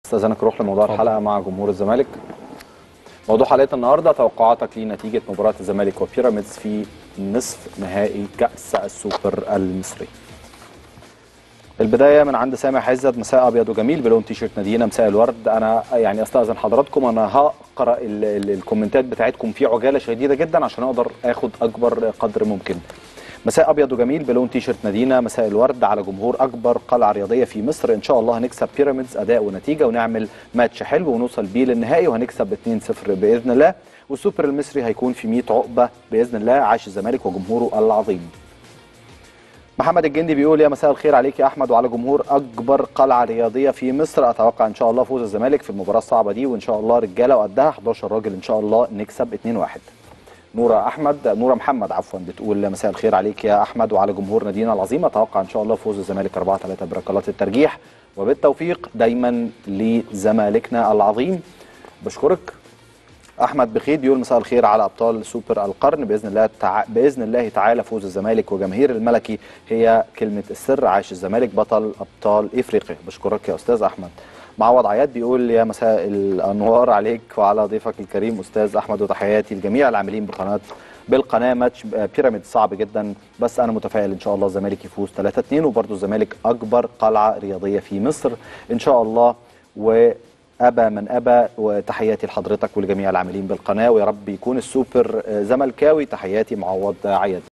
استاذنك نروح لموضوع الحلقه مع جمهور الزمالك موضوع حلقه النهارده توقعاتك لنتيجه مباراه الزمالك وبيراميدز في نصف نهائي كاس السوبر المصري البدايه من عند سامح عزت مساء ابيض وجميل بلون تيشيرت نادينا مساء الورد انا يعني استاذن حضراتكم انا هقرا ال- ال- الكومنتات بتاعتكم في عجاله شديده جدا عشان اقدر اخد اكبر قدر ممكن مساء ابيض وجميل بلون تيشيرت نادينا مساء الورد على جمهور اكبر قلعه رياضيه في مصر ان شاء الله هنكسب بيراميدز اداء ونتيجه ونعمل ماتش حلو ونوصل بيه للنهائي وهنكسب 2-0 باذن الله والسوبر المصري هيكون في 100 عقبه باذن الله عاش الزمالك وجمهوره العظيم محمد الجندي بيقول يا مساء الخير عليك يا احمد وعلى جمهور اكبر قلعه رياضيه في مصر اتوقع ان شاء الله فوز الزمالك في المباراه الصعبه دي وان شاء الله رجاله وقدها 11 راجل ان شاء الله نكسب 2-1 نورة احمد نورة محمد عفوا بتقول مساء الخير عليك يا احمد وعلى جمهور نادينا العظيم اتوقع ان شاء الله فوز الزمالك 4 3 بركلات الترجيح وبالتوفيق دايما لزمالكنا العظيم بشكرك احمد بخيت بيقول مساء الخير على ابطال سوبر القرن باذن الله تع... باذن الله تعالى فوز الزمالك وجماهير الملكي هي كلمه السر عاش الزمالك بطل ابطال افريقيا بشكرك يا استاذ احمد معوض عياد بيقول يا مساء الانوار عليك وعلى ضيفك الكريم استاذ احمد وتحياتي لجميع العاملين بقناه بالقناه ماتش بيراميدز صعب جدا بس انا متفائل ان شاء الله الزمالك يفوز 3 2 وبرده الزمالك اكبر قلعه رياضيه في مصر ان شاء الله و ابى من ابى وتحياتي لحضرتك ولجميع العاملين بالقناه ويا رب يكون السوبر زملكاوي تحياتي معوض عياد